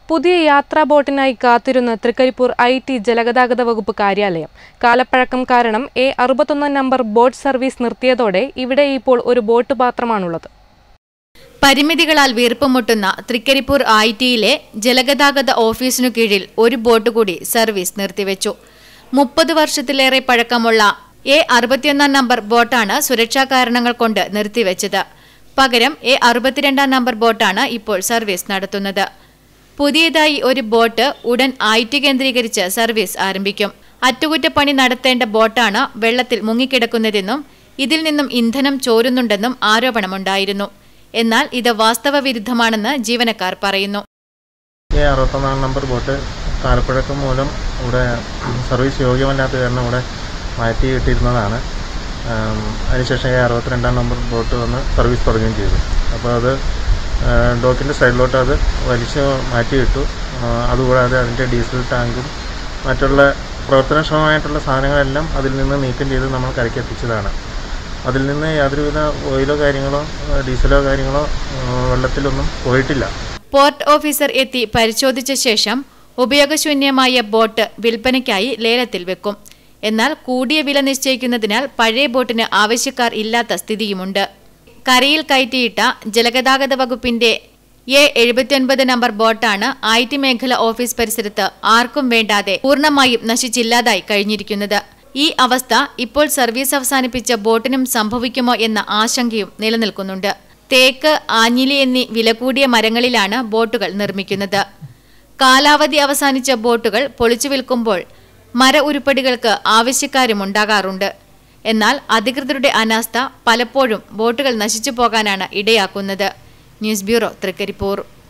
പുതിയ യാത്രാ ബോട്ടിനായി കാത്തിരുന്ന തൃക്കരിപ്പൂർ ഐ ടി ജലഗതാഗത വകുപ്പ് കാര്യാലയം കാലപ്പഴക്കം കാരണം എ അറുപത്തൊന്നാം നമ്പർ ബോട്ട് സർവീസ് നിർത്തിയതോടെ ഇവിടെ ഇപ്പോൾ ഒരു ബോട്ട് മാത്രമാണുള്ളത് പരിമിതികളാൽ വീർപ്പുമുട്ടുന്ന തൃക്കരിപ്പൂർ ഐ ടിയിലെ ജലഗതാഗത ഓഫീസിനു കീഴിൽ ഒരു ബോട്ട് കൂടി സർവീസ് നിർത്തിവെച്ചു മുപ്പത് വർഷത്തിലേറെ പഴക്കമുള്ള എ അറുപത്തിയൊന്നാം നമ്പർ ബോട്ടാണ് സുരക്ഷാ കാരണങ്ങൾ കൊണ്ട് നിർത്തിവെച്ചത് പകരം എ അറുപത്തിരണ്ടാം നമ്പർ ബോട്ടാണ് ഇപ്പോൾ സർവീസ് നടത്തുന്നത് പുതിയതായി ഒരു ബോട്ട് ഉടൻ ഐ ടി കേന്ദ്രീകരിച്ച് സർവീസ് ആരംഭിക്കും അറ്റകുറ്റപ്പണി നടത്തേണ്ട ബോട്ടാണ് വെള്ളത്തിൽ മുങ്ങിക്കിടക്കുന്നതെന്നും ഇതിൽ നിന്നും ഇന്ധനം ചോരുന്നുണ്ടെന്നും ആരോപണമുണ്ടായിരുന്നു എന്നാൽ ഇത് വാസ്തവ വിരുദ്ധമാണെന്ന് ജീവനക്കാർ പറയുന്നു ഈ അറുപത്തൊന്നാം നമ്പർ ബോട്ട് കാലപ്പഴക്കം മൂലം ഇവിടെ സർവീസ് യോഗ്യമല്ലാത്ത കാരണം ഇവിടെ മാറ്റി ഇട്ടിരുന്നതാണ് ആം, അതിനുശേഷം ഈ അറുപത്തിരണ്ടാം നമ്പർ ബോട്ട് വന്ന് സർവീസ് തുടങ്ങുകയും ചെയ്തു അപ്പോൾ അത് ഡോക്കിൻ്റെ സൈഡിലോട്ട് അത് വലിച്ച് മാറ്റിയിട്ടു ആ, അതുകൂടാതെ അതിൻ്റെ ഡീസൽ ടാങ്കും മറ്റുള്ള പ്രവർത്തനക്ഷമമായിട്ടുള്ള സാധനങ്ങളെല്ലാം അതിൽ നിന്ന് നീക്കം ചെയ്ത് നമ്മൾ കരയ്ക്ക് എത്തിച്ചതാണ് അതിൽ നിന്ന് യാതൊരുവിധ ഓയിലോ കാര്യങ്ങളോ ആ, ഡീസലോ കാര്യങ്ങളോ ആ, വെള്ളത്തിലൊന്നും പോയിട്ടില്ല പോർട്ട് ഓഫീസർ എത്തി പരിശോധിച്ച ശേഷം ഉപയോഗശൂന്യമായ ബോട്ട് വിൽപ്പനയ്ക്കായി ലേലത്തിൽ വെക്കും എന്നാൽ കൂടിയ വില നിശ്ചയിക്കുന്നതിനാൽ പഴയ ബോട്ടിന് ആവശ്യക്കാർ ഇല്ലാത്ത സ്ഥിതിയുമുണ്ട് കരയിൽ കയറ്റിയിട്ട ജലഗതാഗത വകുപ്പിന്റെ എ എഴുപത്തിയൊൻപത് നമ്പർ ബോട്ടാണ് ഐ ടി മേഖല ഓഫീസ് പരിസരത്ത് ആർക്കും വേണ്ടാതെ പൂർണ്ണമായും നശിച്ചില്ലാതായി കഴിഞ്ഞിരിക്കുന്നത് ഈ അവസ്ഥ ഇപ്പോൾ സർവീസ് അവസാനിപ്പിച്ച ബോട്ടിനും സംഭവിക്കുമോ എന്ന ആശങ്കയും നിലനിൽക്കുന്നുണ്ട് തേക്ക് ആഞ്ഞിലി എന്നീ വില കൂടിയ മരങ്ങളിലാണ് ബോട്ടുകൾ നിർമ്മിക്കുന്നത് കാലാവധി അവസാനിച്ച ബോട്ടുകൾ പൊളിച്ചു വിൽക്കുമ്പോൾ മര ഉരുപ്പടികൾക്ക് ആവശ്യക്കാരുമുണ്ടാകാറുണ്ട് എന്നാൽ അധികൃതരുടെ അനാസ്ഥ പലപ്പോഴും ബോട്ടുകൾ നശിച്ചു പോകാനാണ് ഇടയാക്കുന്നത് ന്യൂസ് ബ്യൂറോ തൃക്കരിപ്പൂർ